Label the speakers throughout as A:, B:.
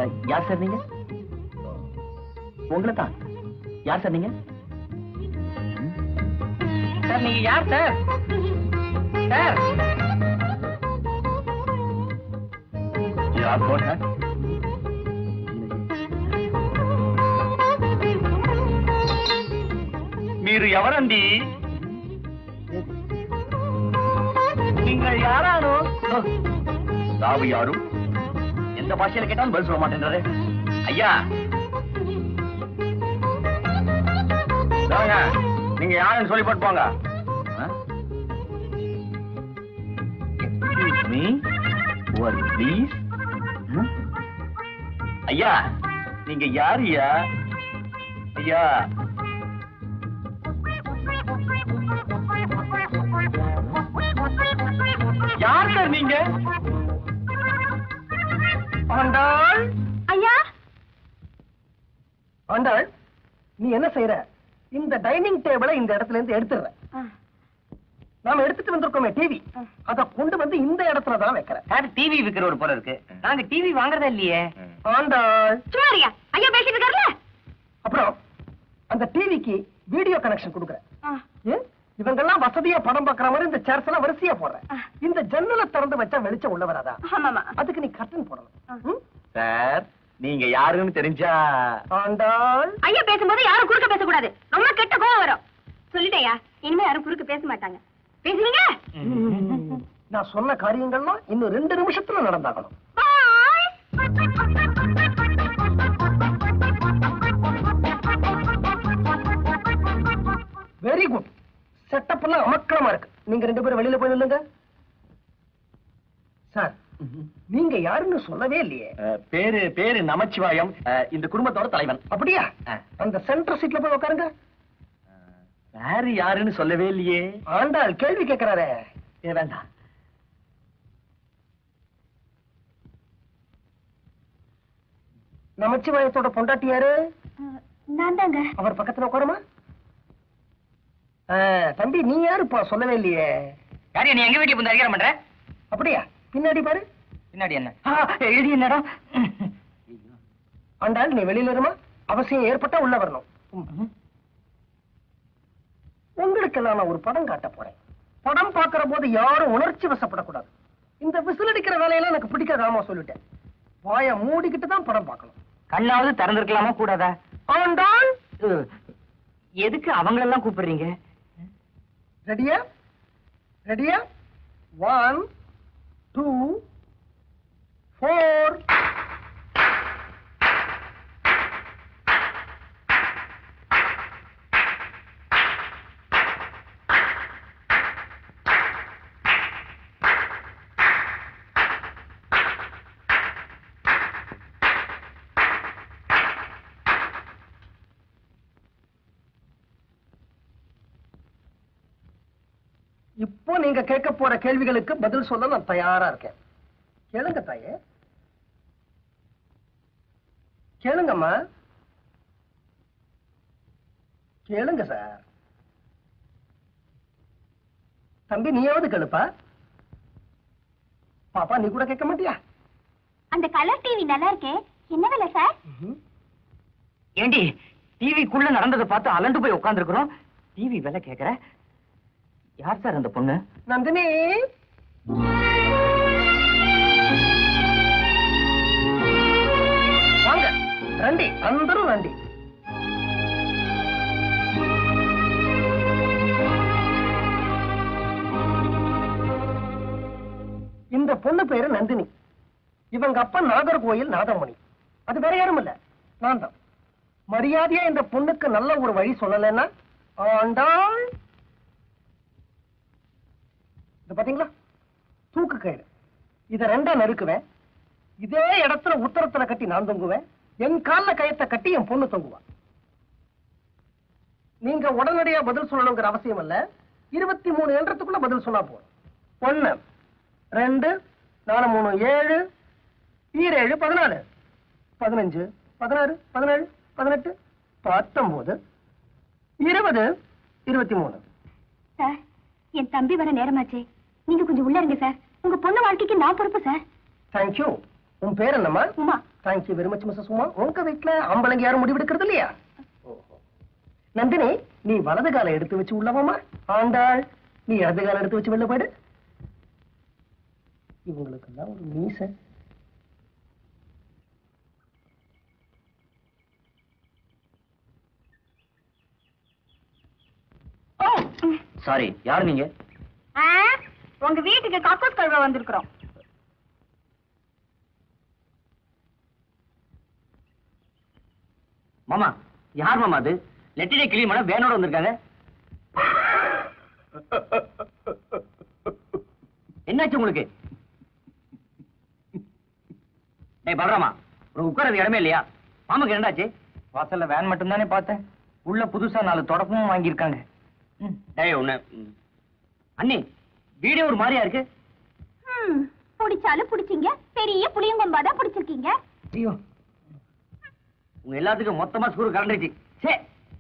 A: அஹ், யார் சார் நீங்க உங்களை தான் யார் சார் நீங்க
B: சார் நீங்க யார் சார் சார்
A: யார் போன మీరు ఎవరండి நீங்கள் யாரானோ தாவு யாரும் எந்த பாஷையில கேட்டாலும் பதில் சொல்ல மாட்டேன்றாரு ஐயா வாங்க நீங்க யாருன்னு சொல்லி போட்டு போங்க எக்ஸ்கியூஸ் மீ ஒரு ப்ளீஸ் ஐயா நீங்க யாரு ஐயா ஐயா யார் சார் நீங்க
C: ஆண்டாள்
D: ஐயா
C: ஆண்டாள் நீ என்ன செய்யற இந்த டைனிங் டேபிளை இந்த இடத்துல இருந்து எடுத்துடுற நாம எடுத்துட்டு வந்திருக்கோமே டிவி அத கொண்டு வந்து இந்த இடத்துல தான் வைக்கிறேன்
B: சார் டிவி விக்கிற ஒரு போல இருக்கு நாங்க டிவி வாங்குறதா இல்லையே
C: ஆண்டாள்
D: சும்மா இருயா ஐயா பேசிட்டு இருக்காருல்ல
C: அப்புறம் அந்த டிவிக்கு வீடியோ கனெக்ஷன் கொடுக்குறேன் ஏன் இவங்கெல்லாம் வசதியா படம் பார்க்கற மாதிரி இந்த சேர்ஸ் எல்லாம் வரிசையா போடுறேன் இந்த ஜன்னலை திறந்து வச்சா வெளிச்சம் உள்ள வராதா
D: ஆமாமா
C: அதுக்கு நீ கர்டன் போடணும் ம்?
A: சார் நீங்க யாருன்னு தெரிஞ்சா
C: ஆண்டாள்
D: ஐயா பேசும்போது யாரும் குறுக்க பேசக்கூடாது ரொம்ப கெட்ட கோவம் வரும் சொல்லிட்டேயா இனிமே யாரும் குறுக்க பேச மாட்டாங்க பேசுவீங்க
C: நான் சொன்ன காரியங்கள்லாம் இன்னும் ரெண்டு நிமிஷத்துல நடந்தாகணும்
D: பாய்
C: வெரி குட் செட்டப் எல்லாம் அமக்கலமா இருக்கு நீங்க ரெண்டு பேரும் வெளியில போய் நில்லுங்க சார் நீங்க யாருன்னு சொல்லவே இல்லையே
A: அஹ், பேரு பேரு நமச்சிவாயம் அஹ், இந்த குடும்பத்தோட தலைவன்
C: அப்படியா
A: ஆ.
C: அந்த சென்டர் சீட்ல போய் உட்காருங்க
A: வேறு யாருன்னு சொல்லவே இல்லையே
C: ஆண்டாள் கேள்வி கேட்கிறாரே
A: ஏ வேண்டாம்
C: நமச்சிவாயத்தோட பொண்டாட்டி யாரு
D: நான் தாங்க
C: அவர் பக்கத்துல உட்காருமா ஆ, தம்பி நீ யாருப்பா சொல்லவே இல்லையே
B: யாரையா நீ எங்க வீட்டுல வந்து அதிகாரம் பண்ற
C: அப்படியா பின்னாடி பாரு
B: பின்னாடி என்ன ஆ, எழுதி என்னடா
C: ஆண்டாள் நீ வெளியில இருமா அவசியம் ஏற்பட்டா உள்ள வரணும் ம். உங்களுக்கெல்லாம் நான் ஒரு படம் காட்ட போறேன் படம் பார்க்கிற போது யாரும் உணர்ச்சி வசப்படக்கூடாது இந்த விசில் அடிக்கிற வேலையெல்லாம் எனக்கு பிடிக்காதாமா சொல்லிட்டேன் வாய மூடிக்கிட்டு தான் படம் பார்க்கணும்
B: கண்ணாவது திறந்திருக்கலாமா கூடாதா
C: ஆண்டாள்
B: அஹ், எதுக்கு அவங்களெல்லாம் கூப்பிடுறீங்க
C: ரெடியா ரெடியா ஒன் டூ ஃபோர் இப்போ நீங்க கேட்க போற கேள்விகளுக்கு பதில் சொல்ல நான் தயாரா இருக்கேன் கேளுங்க தாயே கேளுங்கம்மா கேளுங்க சார் தம்பி நீயாவது கேளுப்பா பாப்பா நீ கூட கேட்க மாட்டியா
D: அந்த கலர் டிவி நல்லா இருக்கே என்ன விலை சார்
B: ஏண்டி டிவிக்குள்ள நடந்ததை பார்த்து அலண்டு போய் உட்கார்ந்துருக்கிறோம் டிவி விலை கேக்குற யார் சார் அந்த பொண்ணு
C: நந்தினி வாங்க రండి అందరూ రండి இந்த பொண்ணு பேரு நந்தினி இவங்க அப்பா நாகர்கோயில் நாதமணி அது வேற யாரும் இல்ல நான் தான் மரியாதையா இந்த பொண்ணுக்கு நல்ல ஒரு வழி சொல்லலைன்னா ஆண்டாள் இது பாத்தீங்களா தூக்கு கயிறு இத ரெண்டா நறுக்குவேன் இதே இடத்துல உத்தரத்துல கட்டி நான் தொங்குவேன் என் கால்ல கயத்தை கட்டி என் பொண்ணு தொங்குவா நீங்க உடனடியா பதில் சொல்லணுங்கிற அவசியம் இல்ல இருபத்தி மூணு எண்ணத்துக்குள்ள பதில் சொன்னா போதும் ஒண்ணு ரெண்டு நாலு மூணு ஏழு ஈரேழு பதினாலு பதினஞ்சு பதினாறு பதினேழு பதினெட்டு பத்தொன்பது இருபது இருபத்தி மூணு
D: சார் என் தம்பி வர நேரமாச்சே நீங்க கொஞ்சம் உள்ள இருங்க சார் உங்க பொண்ணு வாழ்க்கைக்கு நான் பொறுப்பு சார்
C: தேங்க்யூ உன் பேர் என்னம்மா
D: Uma
C: thank you very much Mrs Uma உங்க வீட்டுல ஆம்பளைங்க யாரும் முடிவெடுக்கிறது இல்லையா நந்தினி நீ வலது காலை எடுத்து வச்சு உள்ளவாமா ஆண்டாள் நீ இடது காலை எடுத்து வச்சு வெளில போயிடு இவங்களுக்கெல்லாம் ஒரு மீசை
A: சாரி யார் நீங்க
D: ஆ, உங்க வீட்டுக்கு கக்கூஸ் கழுவ வந்திருக்கிறோம்
A: மாமா யார் மாமா அது லெட்டினை கிளி மேடம் வேனோட வந்திருக்காங்க என்னாச்சு உங்களுக்கு டேய் பலராமா ஒரு உட்காரது இடமே இல்லையா மாமாக்கு என்னடாச்சு
B: வாசல்ல வேன் மட்டும் தானே பார்த்தேன் உள்ள புதுசா நாலு தொடப்பமும் வாங்கியிருக்காங்க ம்.
A: டேய் உன்ன ம். அண்ணி வீடியோ ஒரு மாதிரியா இருக்கு
D: ம், பிடிச்சாலும் பிடிச்சீங்க பெரிய புளியங்கொம்பாதான் பிடிச்சிருக்கீங்க
B: ஐயோ
A: உங்க எல்லாத்துக்கும் மொத்தமா ஸ்கூர் கலந்துச்சு சே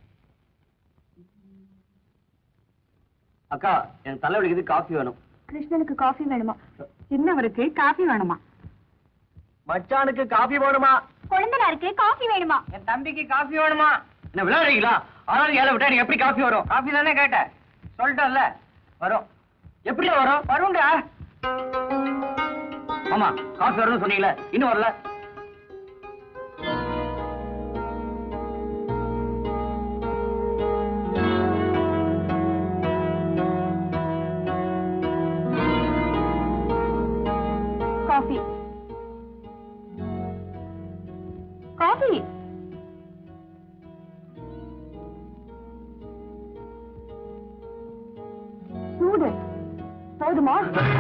A: அக்கா எனக்கு தலைவலிக்குது காஃபி வேணும்
D: கிருஷ்ணனுக்கு காஃபி வேணுமா சின்னவருக்கு காஃபி வேணுமா
A: மச்சானுக்கு காஃபி வேணுமா
D: குழந்தனாருக்கு காஃபி வேணுமா
B: என் தம்பிக்கு காஃபி வேணுமா
A: என்ன விளையாடுறீங்களா ஆனாலும் ஏழை விட்டா எனக்கு எப்படி காஃபி வரும்
B: காஃபி தானே கேட்டேன் சொல்லிட்டேன்ல வரும்
A: எப்படி வரும்
B: வரும்டா
A: ஆமா காஃபி வரும்னு சொன்னீங்களே இன்னும் வரல
D: காஃபி காஃபி சூடு போதுமா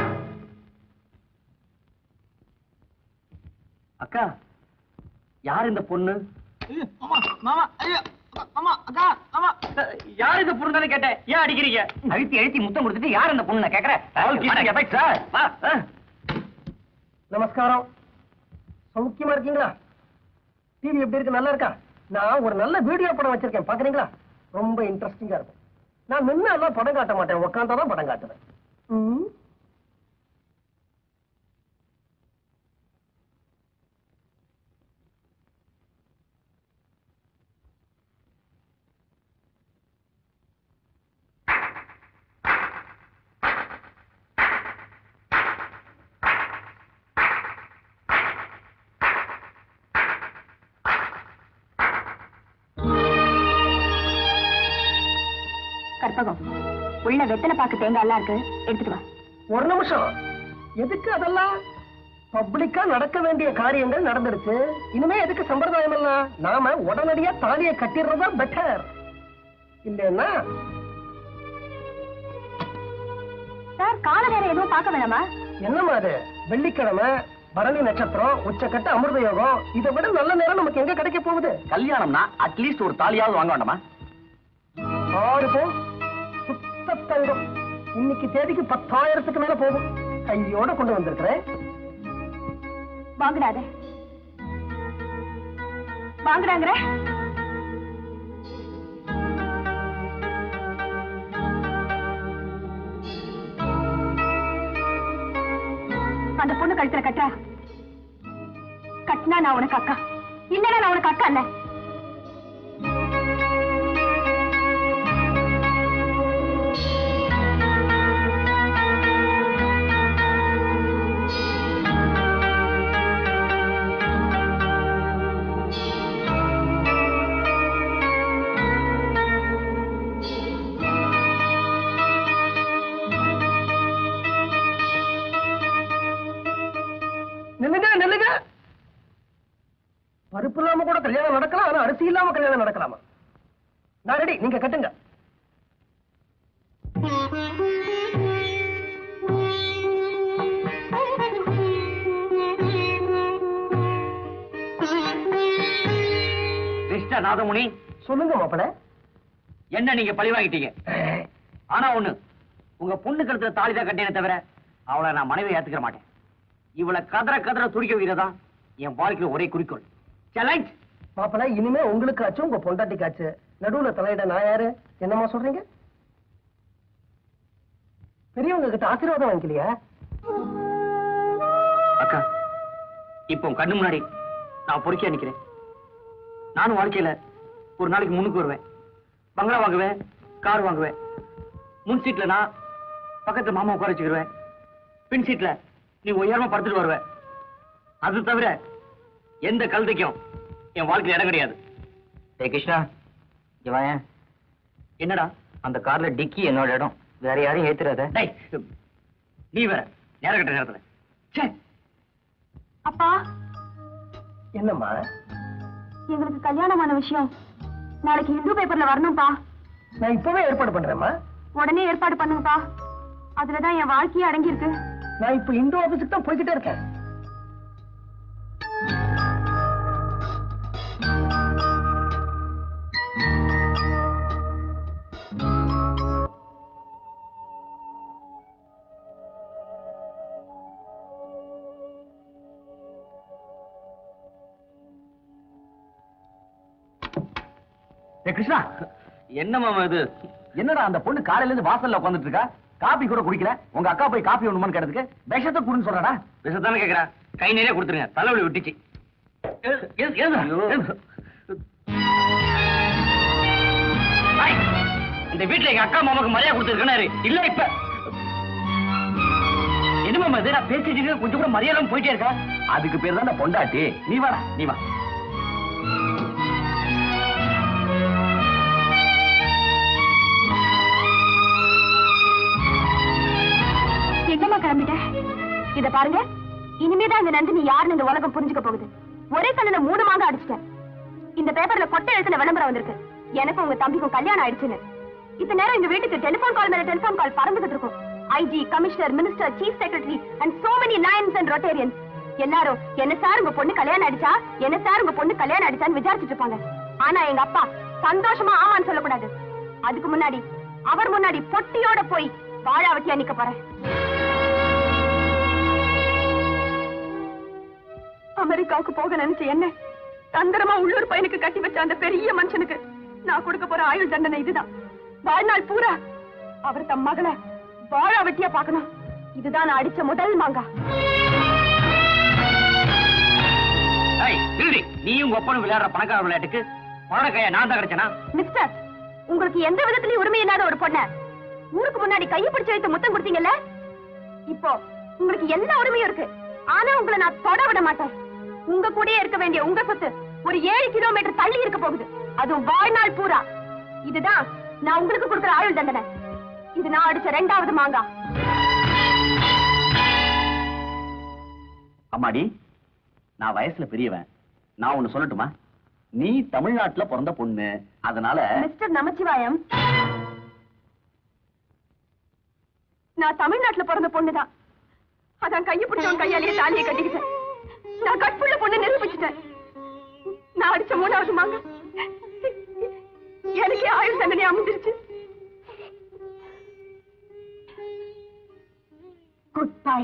A: அக்கா யார் இந்த பொண்ணு யார் இந்த பொண்ணு தானே கேட்டேன் ஏன் அடிக்கிறீங்க அழுத்தி அழுத்தி முத்தம் கொடுத்துட்டு யார் இந்த பொண்ணு நான் கேக்குறேன் சார்
C: நமஸ்காரம் சௌக்கியமா இருக்கீங்களா டிவி எப்படி இருக்கு நல்லா இருக்கா நான் ஒரு நல்ல வீடியோ படம் வச்சிருக்கேன் பாக்குறீங்களா ரொம்ப இன்ட்ரெஸ்டிங்கா இருக்கும் நான் நின்று எல்லாம் படம் காட்ட மாட்டேன் உட்காந்தாதான் படம் காட்டுவேன் ம்.
D: கற்பகம் உள்ள வெத்தலை பாக்கு தேங்காய் எல்லாம் இருக்கு எடுத்துட்டு வா
C: ஒரு நிமிஷம் எதுக்கு அதெல்லாம் பப்ளிக்கா நடக்க வேண்டிய காரியங்கள் நடந்துருச்சு இனிமே எதுக்கு சம்பிரதாயம் எல்லாம் நாம உடனடியா தாலியை கட்டிடுறதா பெட்டர் இல்லைன்னா
D: சார் கால நேரம் எதுவும் பார்க்க வேணாமா
C: என்னம்மா அது வெள்ளிக்கிழமை பரணி நட்சத்திரம் உச்சக்கட்ட அமிர்த யோகம் இதை விட நல்ல நேரம் நமக்கு எங்க கிடைக்க போகுது
A: கல்யாணம்னா அட்லீஸ்ட் ஒரு தாலியாவது வாங்க வேண்டாமா
C: ஆறு பேர் சுத்த தங்கம் இன்னைக்கு தேதிக்கு பத்தாயிரத்துக்கு மேல போகும் கையோட கொண்டு வந்திருக்கிறேன்
D: வாங்குறாத வாங்குறாங்கிற அந்த பொண்ணு கழுத்துல கட்டா கட்டினா நான் உனக்கு அக்கா இல்லனா நான் உனக்கு அக்கா இல்ல
C: நில்லுங்க நில்லுங்க பருப்பு இல்லாம கூட கல்யாணம் நடக்கலாம் ஆனா அரிசி இல்லாம கல்யாணம் நடக்கலாமா நான் ரெடி நீங்க கட்டுங்க
A: மிஸ்டர் நாதமுனி
C: சொல்லுங்க மாப்பிள
A: என்ன நீங்க பழி வாங்கிட்டீங்க ஆனா ஒண்ணு உங்க பொண்ணு கழுத்துல தாலி தான் கட்டினே தவிர அவளை நான் மனைவி ஏத்துக்கிற மாட்டேன் இவளை கதற கதற துடிக்க வைக்கிறதான் என் வாழ்க்கையில ஒரே குறிக்கோள் சேலஞ்ச்
C: மாப்பிள இனிமே உங்களுக்காச்சும் உங்க பொண்டாட்டிக்காச்சு நடுவுல தலையிட நான் யாரு என்னமா சொல்றீங்க பெரியவங்க கிட்ட ஆசீர்வாதம் வாங்கிக்கலையா
A: அக்கா இப்போ உன் கண்ணு முன்னாடி நான் பொறுக்கியா நிக்கிறேன் நானும் வாழ்க்கையில ஒரு நாளைக்கு முன்னுக்கு வருவேன் பங்களா வாங்குவேன் கார் வாங்குவேன் முன் சீட்ல நான் பக்கத்துல மாமா உட்கார வச்சுக்கிருவேன் பின் சீட்ல நீ உயரமா படுத்துட்டு வருவ அது தவிர எந்த கழுதைக்கும் என் வாழ்க்கையில இடம் கிடையாது
B: ஏய் கிருஷ்ணா இங்க வாயேன்
A: என்னடா
B: அந்த கார்ல டிக்கி என்னோட இடம் வேற யாரையும் ஏத்துறாத
A: டேய் நீ வேற நேரம் கட்ட நேரத்துல ச்சே
D: அப்பா
C: என்னம்மா
D: எங்களுக்கு கல்யாணமான விஷயம் நாளைக்கு ஹிந்து பேப்பர்ல வரணும்ப்பா
C: நான் இப்பவே ஏற்பாடு பண்றேம்மா
D: உடனே ஏற்பாடு பண்ணுங்கப்பா அதுலதான் என் வாழ்க்கையே அடங்கி இருக்கு
C: நான் இப்ப இந்து ஆபீஸுக்கு தான் போய்கிட்டே இருக்கேன்
A: ஏ கிருஷ்ணா என்ன மாமா இது என்னடா அந்த பொண்ணு காலையில இருந்து வாசல்ல உட்கார்ந்துட்டு இருக்கா காபி கூட குடிக்கல உங்க அக்கா போய் காபி ஒண்ணுமான்னு கேட்டதுக்கு விஷத்தை குடுன்னு சொல்றாடா விஷத்தானே கேக்குறா கை நிறைய கொடுத்துருங்க தலைவலி விட்டுச்சு எழுது, எழுது, எழுது, எழுது. ஐய், இந்த வீட்டுல எங்க அக்கா மாமாக்கு மரியாதை கொடுத்துருக்கேன் இல்ல இப்ப என்ன மாமா இது நான் பேசிட்டு இருக்கேன், கொஞ்சம் கூட மரியாதை இல்லாம போயிட்டே இருக்கா அதுக்கு பேர் தான் பொண்டாட்டி நீ வாடா நீ வா
D: எங்கம்மா கிளம்பிட்ட இத பாருங்க இனிமேதான் இந்த நந்தினி யாருன்னு இந்த உலகம் புரிஞ்சுக்க போகுது ஒரே கண்ணுல மூணு மாங்க அடிச்சிட்டேன் இந்த பேப்பர்ல கொட்டை எழுத்துல விளம்பரம் வந்திருக்கு எனக்கும் உங்க தம்பிக்கும் கல்யாணம் ஆயிடுச்சுன்னு இந்த நேரம் இந்த வீட்டுக்கு டெலிபோன் கால் மேல டெலிபோன் கால் பறந்துகிட்டு இருக்கும் IG commissioner minister chief secretary and so many Lions and Rotarians எல்லாரும் என்ன சார் உங்க பொண்ணு கல்யாணம் ஆயிடுச்சா என்ன சார் உங்க பொண்ணு கல்யாணம் ஆயிடுச்சான்னு விசாரிச்சுட்டு இருப்பாங்க ஆனா எங்க அப்பா சந்தோஷமா ஆமான்னு சொல்லக்கூடாது அதுக்கு முன்னாடி அவர் முன்னாடி பொட்டியோட போய் வாழா வெட்டியா நிக்க போறேன் அமெரிக்காவுக்கு போக நினைச்ச என்ன தந்திரமா உள்ளூர் பையனுக்கு கட்டி வச்ச அந்த பெரிய மனுஷனுக்கு நான் கொடுக்க போற ஆயுள் தண்டனை இதுதான் வாழ்நாள் பூரா அவர் தம் மகளை வாழா வெட்டியா பார்க்கணும் இதுதான் நான் அடிச்ச முதல் மாங்கா
A: ஏய், நில்லுடி. நீயும் உங்க ஒப்பனும் விளையாடுற பணக்கார விளையாட்டுக்கு பணக்கையா நான் தான் கிடைச்சனா
D: மிஸ்டர் உங்களுக்கு எந்த விதத்திலயும் உரிமை இல்லாத ஒரு பொண்ண ஊருக்கு முன்னாடி கையை பிடிச்சு வைத்து முத்தம் கொடுத்தீங்கல்ல இப்போ உங்களுக்கு எல்லா உரிமையும் இருக்கு ஆனா உங்களை நான் தொட விட மாட்டேன் உங்க கூடயே இருக்க வேண்டிய உங்க சொத்து ஒரு ஏழு கிலோமீட்டர் தள்ளி இருக்க போகுது அதுவும் வாழ்நாள் பூரா இதுதான் நான் உங்களுக்கு கொடுக்குற ஆயுள் தண்டனை இது நான் அடிச்ச ரெண்டாவது மாங்கா
A: அம்மாடி நான் வயசுல பெரியவன் நான் ஒண்ணு சொல்லட்டுமா நீ தமிழ்நாட்டுல பிறந்த பொண்ணு அதனால
D: மிஸ்டர் நமச்சிவாயம் நான் தமிழ்நாட்டுல பிறந்த பொண்ணுதான் அதான் கையை பிடிச்சவன் கையாலேயே தாலியை கட்டிக்கிட்டேன் நான் கற்புள்ள பொண்ணு நிரூபிச்சிட்டேன் நான் அடிச்ச மூணாவது மாங்க எனக்கே ஆயுள் தண்டனை அமைஞ்சிருச்சு குட் பை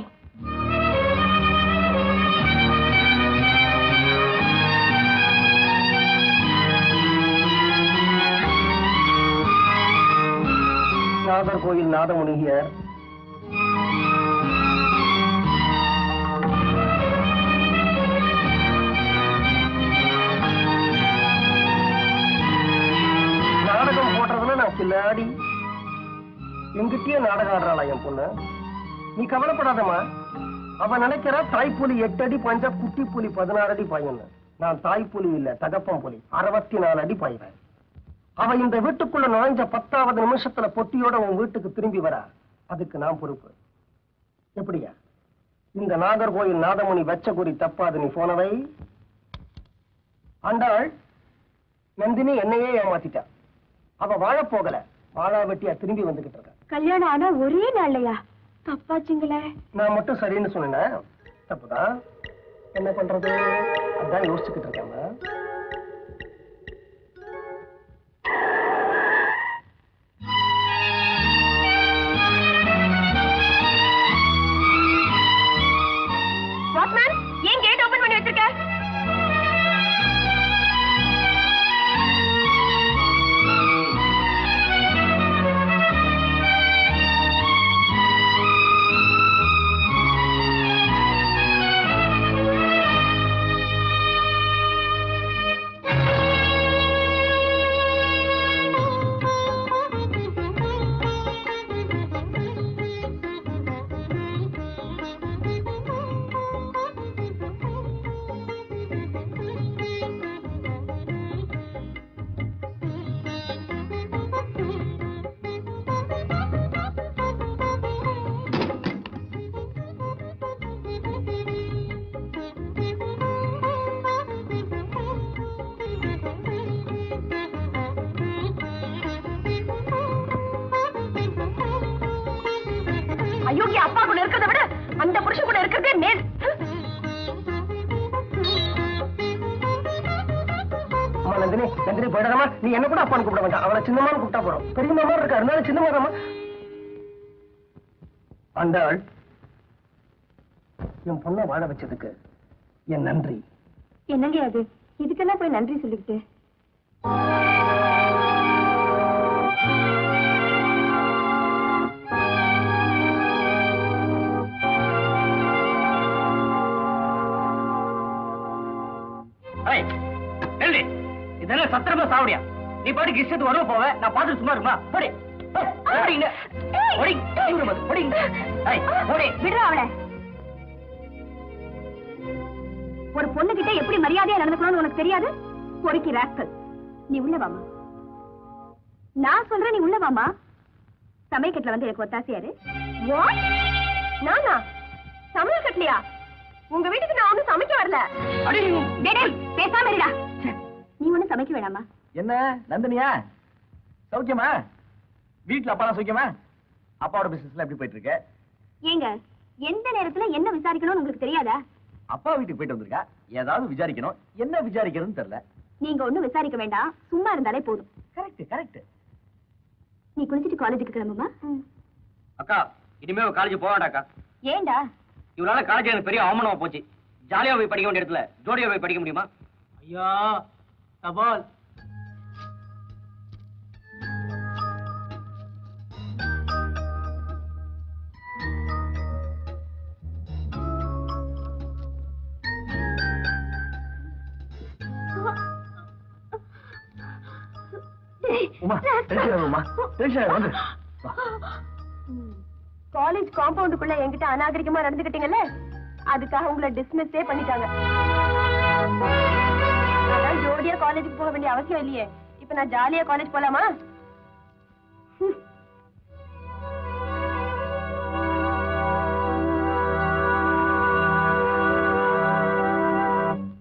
C: நாகர்கோயில் நாதமுனிகியர் நாடகம் போடுறதுல நான் கில்லாடி எங்கிட்டயே நாடகம் ஆடுறாளா என் பொண்ணு நீ கவலைப்படாதம்மா அவ நினைக்கிறா தாய்ப்புலி எட்டு அடி பாய்ஞ்சா குட்டி புலி பதினாறு அடி பாயுன்னு நான் தாய்ப்புலி இல்ல தகப்பம் புலி அறுபத்தி நாலு அடி பாய்வேன் அவ இந்த வீட்டுக்குள்ள நுழைஞ்ச பத்தாவது நிமிஷத்துல பொட்டியோட உன் வீட்டுக்கு திரும்பி வரா அதுக்கு நான் பொறுப்பு எப்படியா இந்த நாகர்கோயில் நாதமுனி வெச்ச குறி தப்பாது நீ போனவை ஆண்டாள் நந்தினி என்னையே ஏமாத்திட்டா அவ வாழப் போகல வாழா வெட்டியா திரும்பி வந்துகிட்டு இருக்கா
D: கல்யாணம் ஆனா ஒரே நாள்லயா தப்பாச்சுங்களே
C: நான் மட்டும் சரின்னு சொன்னேன் தப்புதான் என்ன பண்றது அதான் யோசிச்சுக்கிட்டு இருக்கேன்
D: வாட்மேன் ஏன் கேட் ஓபன் பண்ணி வச்சிருக்க அயோக்கிய அப்பா கூட இருக்கிறத விட அந்த புருஷன் கூட இருக்கிறதே மேல்
C: அம்மா நந்தினி நந்தினி போயிடாதம்மா நீ என்ன கூட அப்பான்னு கூப்பிட வேண்டாம் அவளை சின்னமான்னு கூப்பிட்டா போறோம் பெரியம்மா மாதிரி இருக்கா இருந்தாலும் சின்னமா தாம்மா ஆண்டாள் என் பொண்ணை வாழ வச்சதுக்கு என் நன்றி
D: என்னங்க அது இதுக்கெல்லாம் போய் நன்றி சொல்லிக்கிட்டு
A: ஏய், நில்லு. இதெல்லாம் சத்திரமா சாவடியா நீ பாட்டுக்கு இஷ்டத்துக்கு வரவ போவ நான் பார்த்துட்டு சும்மா இருக்குமா போடி ஏய், ஓடிங்க. ஓடிங்க. ஓடிங்க. ஓடிங்க. ஏய், ஓடி.
D: விடுறா அவளை ஒரு பொண்ணு கிட்ட எப்படி மரியாதையா நடந்துக்கணும்னு உனக்கு தெரியாது பொறுக்கி ராஸ்கல் நீ உள்ள வாமா நான் சொல்றேன் நீ உள்ள வாமா சமையக்கட்டுல வந்து எனக்கு ஒத்தாசியாரு What? நானா சமையல் கட்டலையா உங்க வீட்டுக்கு நான் ஒண்ணும் சமைக்க வரல
A: அடி.
D: டேய், டேய், பேசாம இருடா நீ ஒண்ணும் சமைக்க வேணாமா
B: என்ன நந்தினியா சௌக்கியமா வீட்டுல அப்பா சௌக்கியமா அப்பாவோட பிசினஸ்ல எப்படி போயிட்டு இருக்கு
D: ஏங்க எந்த நேரத்துல என்ன விசாரிக்கணும்னு உங்களுக்கு தெரியாதா
B: அப்பா வீட்டுக்கு போயிட்டு வந்திருக்கா ஏதாவது விசாரிக்கணும் என்ன விசாரிக்கிறதுன்னு தெரியல
D: நீங்க ஒண்ணும் விசாரிக்க வேண்டாம் சும்மா இருந்தாலே போதும்
B: கரெக்ட் கரெக்ட்
D: நீ குளிச்சிட்டு காலேஜுக்கு கிளம்புமா
A: அக்கா இனிமே காலேஜ் போவாடாக்கா
D: ஏண்டா
A: இவளால காலேஜ் எனக்கு பெரிய அவமானமா போச்சு ஜாலியா போய் படிக்க வேண்டிய இடத்துல ஜோடியா போய் படிக்க முடியுமா
C: ஐயா தபால்
B: உமா டென்ஷன் ஆகுமா டென்ஷன் ஆகும் வந்து வா.
D: காலேஜ் காம்பவுண்டுக்குள்ள என்கிட்ட அநாகரிகமா நடந்துக்கிட்டீங்கல்ல அதுக்காக உங்களை டிஸ்மிஸே பண்ணிட்டாங்க அதான் ஜோடியா காலேஜுக்கு போக வேண்டிய அவசியம் இல்லையே இப்ப நான் ஜாலியா காலேஜ் போலாமா